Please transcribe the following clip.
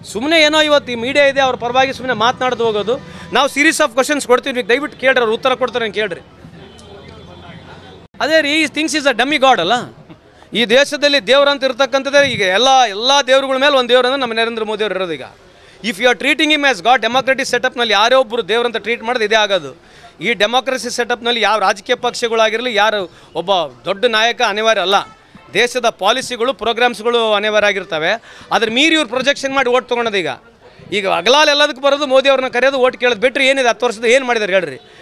ಸುಮ್ಮನೆ ಏನೋ ಇವತ್ತು ಈ ಮೀಡಿಯಾ ಇದೆ ಅವ್ರ ಪರವಾಗಿ ಸುಮ್ಮನೆ ಮಾತನಾಡ್ದು ಹೋಗೋದು ನಾವು ಸೀರೀಸ್ ಆಫ್ ಕ್ವಶನ್ಸ್ ಕೊಡ್ತೀವಿ ನೀವು ದಯವಿಟ್ಟು ಕೇಳ್ರಿ ಅವ್ರು ಉತ್ತರ ಕೊಡ್ತಾರೆ ಅಂತ ಕೇಳ್ರಿ ಅದೇ ರೀ ಈ things is a dummy god ಅಲ್ಲ ಈ ದೇಶದಲ್ಲಿ ದೇವ್ರಂತ ಇರ್ತಕ್ಕಂಥದ್ದೇ ಈಗ ಎಲ್ಲ ಎಲ್ಲ ದೇವ್ರುಗಳ ಮೇಲೆ ಒಂದು ದೇವ್ರಂದ್ರೆ ನಮ್ಮ ನರೇಂದ್ರ ಮೋದಿ ಅವ್ರು ಇರೋದು ಈಗ if you are treating him as god democratic ಸೆಟಪ್ನಲ್ಲಿ ಯಾರೇ ಒಬ್ಬರು ದೇವ್ರಂತ ಟ್ರೀಟ್ ಮಾಡೋದು ಇದೇ ಆಗೋದು ಈ ಡೆಮೋಕ್ರಸಿ ಸೆಟಪ್ನಲ್ಲಿ ಯಾವ ರಾಜಕೀಯ ಪಕ್ಷಗಳಾಗಿರಲಿ ಯಾರು ಒಬ್ಬ ದೊಡ್ಡ ನಾಯಕ ಅನಿವಾರ್ಯ ಅಲ್ಲ ದೇಶದ ಪಾಲಿಸಿಗಳು ಪ್ರೋಗ್ರಾಮ್ಸ್ಗಳು ಅನಿವಾರ್ಯ ಆಗಿರ್ತವೆ ಅದ್ರ ಮೀರಿ ಇವ್ರು ಪ್ರೊಜೆಕ್ಷನ್ ಮಾಡಿ ಓಟ್ ತೊಗೊಳೋದು ಈಗ ಈಗ ಅಗಲಾಲ್ ಎಲ್ಲದಕ್ಕೆ ಬರೋದು ಮೋದಿ ಅವ್ರನ್ನ ಕರೆಯೋದು ಓಟ್ ಕೇಳೋದು ಬಿಟ್ಟರೆ ಏನಿದೆ ಹತ್ತು ವರ್ಷದ ಏನು ಮಾಡಿದಾರೆ ಹೇಳ್ರಿ